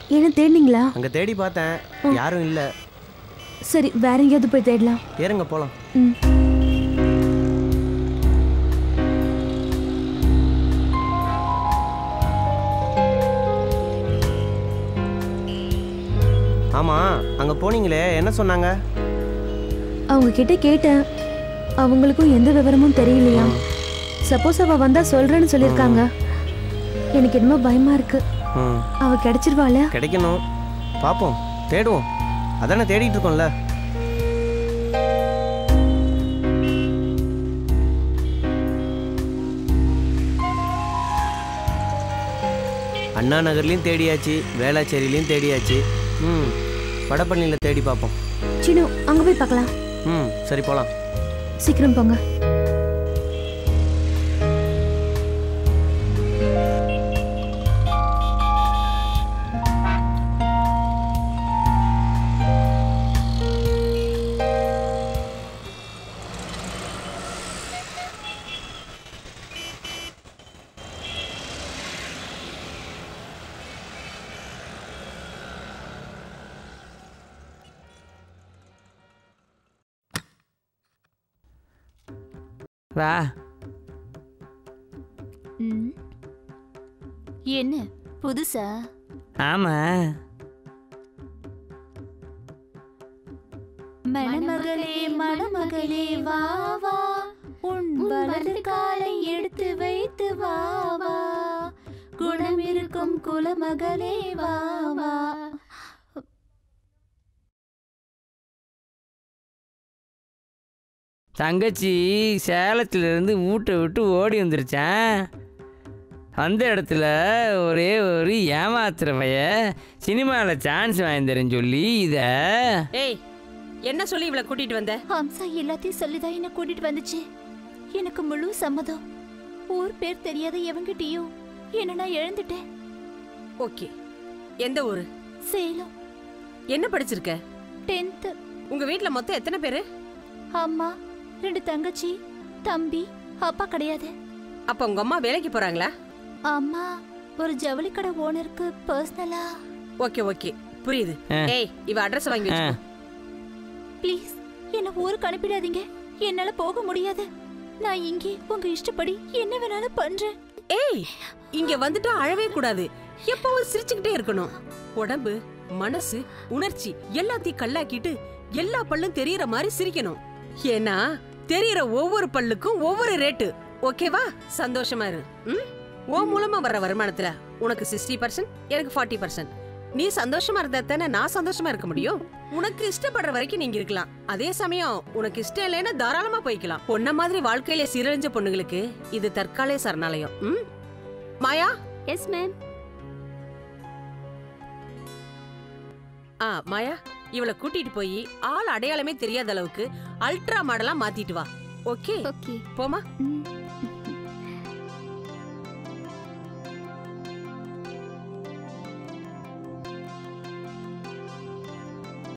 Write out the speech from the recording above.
என்ன தேடினீங்களா அங்க தேடி பார்த்தேன் யாரும் இல்ல சரி வேற எங்கேயாவது போய் தேடலாம் ஏறுங்க போலாம் ம் ஆமா அங்க போனீங்களே என்ன சொன்னாங்க அவங்க கிட்ட கேட்டேன் அவங்களுக்கும் எந்த விவரமும் தெரியலையா சப்போஸ் அவ வந்தா சொல்றேன்னு சொல்லியிருக்காங்க எனக்கு என்னமோ பயமா இருக்கு ம் அவ கிடைச்சிருவாள கிடைக்கணும் பார்ப்போம் தேடுவோம் அதானே தேடிட்டு இருக்கோம்ல அண்ணா நகர்லையும் தேடியாச்சு வேளாச்சேரியிலையும் தேடியாச்சு ம் வடபழனியில் தேடி பார்ப்போம் சின்னு அங்க போய் பார்க்கலாம் ம் சரி போகலாம் சீக்கிரம் போங்க வா ம். என்ன புதுசா ஆமா மணமகளே மணமகளே வா வா உன் வலது காலை எடுத்து வைத்து வா வா குணம் இருக்கும் குலமகளே வா வா தங்கச்சி சேலத்திலிருந்து வீட்டை விட்டு ஓடி வந்துருச்சான் அந்த இடத்துல ஒரே ஒரு ஏமாத்துற பைய சினிமாவில் சான்ஸ் வாங்கி தரேன்னு சொல்லி இதை ஏய் என்ன சொல்லி இவளை கூட்டிட்டு வந்த ஹம்சா எல்லாத்தையும் சொல்லிதான் என்ன கூட்டிட்டு வந்துச்சு எனக்கு முழு சம்மதம் ஊர் பேர் தெரியாத எவங்கிட்டயும் என்ன நான் இழந்துட்டேன் ஓகே எந்த ஊரு சேலம் என்ன படிச்சிருக்க டென்த்து உங்க வீட்ல மொத்தம் எத்தனை பேரு அம்மா ரெண்டு தங்கச்சி தம்பி அப்பா கிடையாது அப்ப உங்க அம்மா வேலைக்கு போறாங்களா அம்மா ஒரு ஜவுளி கடை ஓனருக்கு பர்சனலா ஓகே ஓகே புரியுது ஆ. ஏய் இவ அட்ரஸ் வாங்கி ஆ, வச்சுக்கோ ப்ளீஸ் என்ன ஊருக்கு அனுப்பிடாதீங்க என்னால போக முடியாது நான் இங்கே உங்க இஷ்டப்படி என்ன வேணாலும் பண்றேன் ஏய் இங்க வந்துட்டா அழவே கூடாது எப்பவும் சிரிச்சுக்கிட்டே இருக்கணும் உடம்பு மனசு உணர்ச்சி எல்லாத்தையும் கல்லாக்கிட்டு எல்லா பல்லும் தெரியற மாதிரி சிரிக்கணும் ஏன்னா தெரியற ஒவ்வொரு பல்லுக்கும் ஒவ்வொரு ரேட்டு ஓகேவா சந்தோஷமா இரு ம்? உன் மூலமா வர்ற வருமானத்துல உனக்கு சிக்ஸ்டி பர்சன்ட் எனக்கு ஃபார்ட்டி பர்சன்ட் நீ சந்தோஷமா இருந்தா தானே நான் சந்தோஷமா இருக்க முடியும் உனக்கு இஷ்டப்படுற வரைக்கும் நீங்க இருக்கலாம் அதே சமயம் உனக்கு இஷ்டம் இல்லைன்னா தாராளமா போய்க்கலாம் பொண்ண மாதிரி வாழ்க்கையில சீரழிஞ்ச பொண்ணுங்களுக்கு இது தற்காலிக சரணாலயம் ம்? மாயா எஸ் மேம் ஆ மாயா இவளை கூட்டிட்டு போய் ஆள் அடையாளமே தெரியாத அளவுக்கு அல்ட்ரா மாடலா மாத்திட்டு வா ஓகே ஓகே போமா ம்.